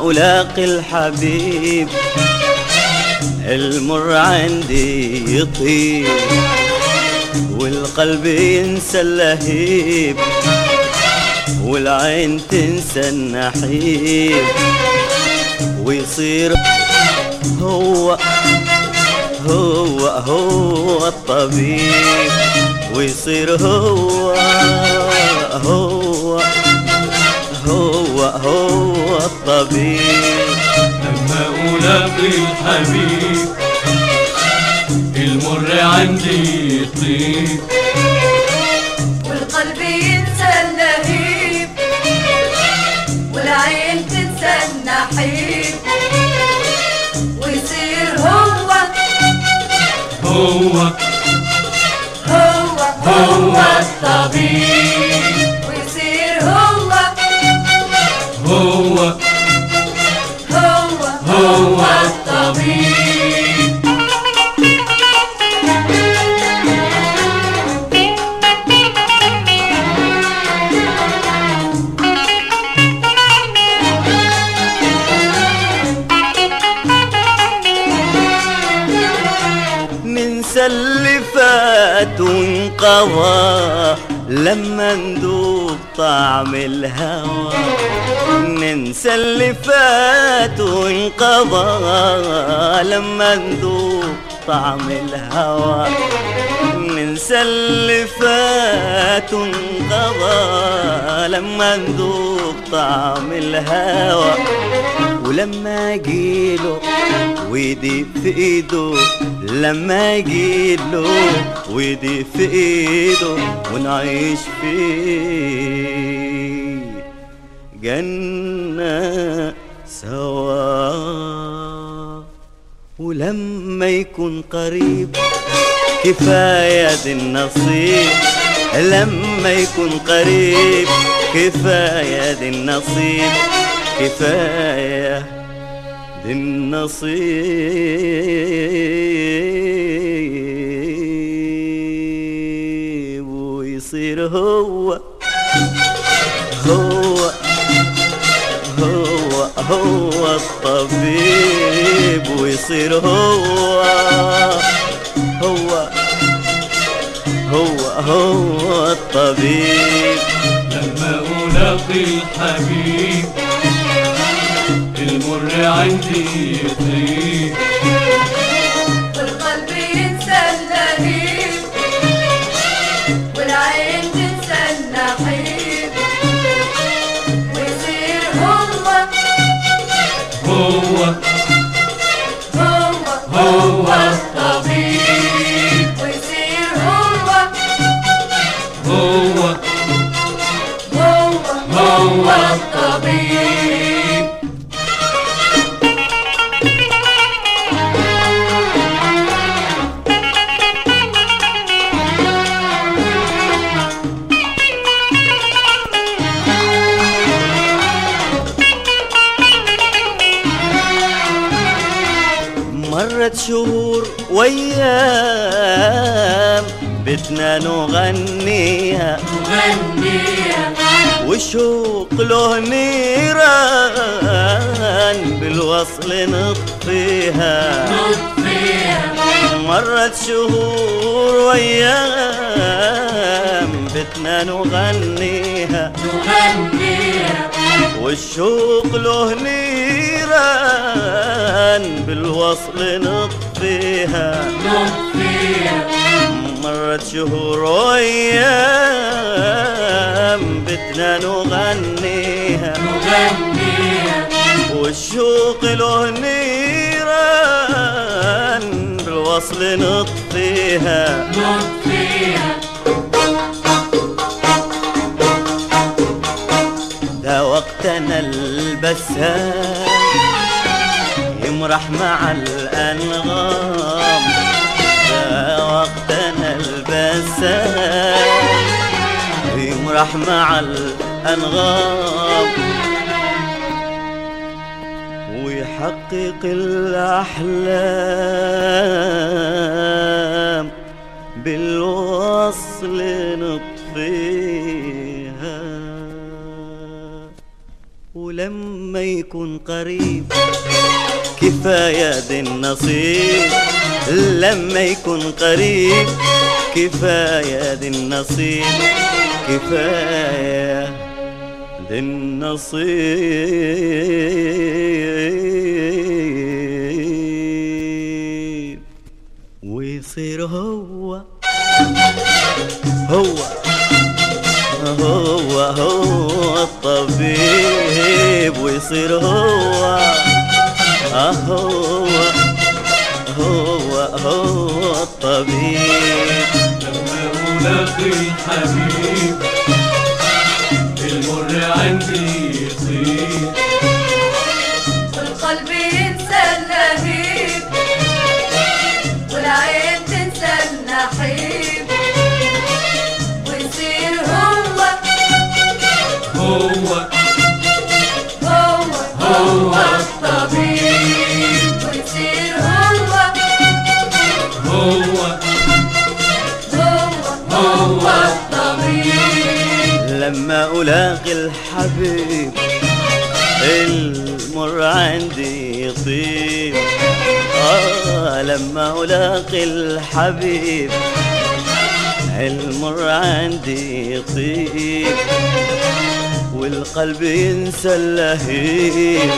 ألاقي الحبيب المر عندي يطيب والقلب ينسى اللهيب والعين تنسى النحيب ويصير هو هو هو الطبيب ويصير هو هو هو هو الطبيب لما ألاقي الحبيب المر عندي يطيب والقلب ينسى اللهيب والعين تنسى النحيب ويصير هو هو هو هو الطبيب ويصير هو هو هو هو الطبيب ننسى اللي فات وانقضى لما ندوق طعم الهوى ننسى اللي فات وانقضى لما ندوق طعم الهوى ننسى اللي فات وانقضى لما نذوق طعم الهوى ولما اجيله ويدي في ايده لما اجيله ويدي في ايده ونعيش فيه جنة سوا ولما يكون قريب كفاية دي النصيب لما يكون قريب كفاية دي النصيب كفاية دي النصيب ويصير هو هو هو هو الطبيب ويصير هو هو هو هو الطبيب لما ألاقي الحبيب المر عندي يطيب والقلب ينسى اللهيب والعين تنسى النحيب ويصير هو هو هو هو الطبيب ويصير هو هو هو هو الطبيب مرت شهور وايام بدنا نغنيها غنيها والشوق له نيران بالوصل نطفيها نطفيها مرت شهور وايام بدنا نغنيها نغنيها والشوق له نيران بالوصل نطفيها نطفيها مرت شهور وايام بدنا نغنيها نغنيها والشوق له نيران بالوصل نطفيها نطفيها ده وقتنا البسام يمرح مع الأنغام ده وقتنا البسام يمرح مع الأنغام ويحقق الأحلام بالوصل نطفيها ولما ولما يكون قريب كفاية دي النصيب لما يكون قريب كفاية دي النصيب كفاية دي النصيب ويصير هو هو هو هو الطبيب ويصير هو آه هو هو هو الطبيب لما ألاقي الحبيب المر عندي يطيب والقلب ينسى اللهيب والعين تنسى النحيب ويصير هو هو هو هو الطبيب ويصير هو هو هو هو الطبيب لما ألاقي الحبيب المر عندي يطيب آه لما ألاقي الحبيب المر عندي يطيب والقلب ينسى اللهيب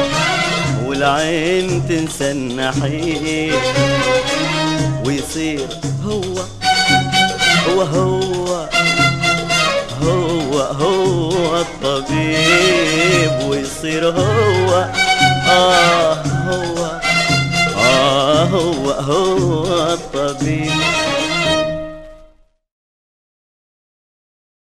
والعين تنسى النحيب ويصير هو هو هو هو هو الطبيب ويصير هو آه هو آه هو هو الطبيب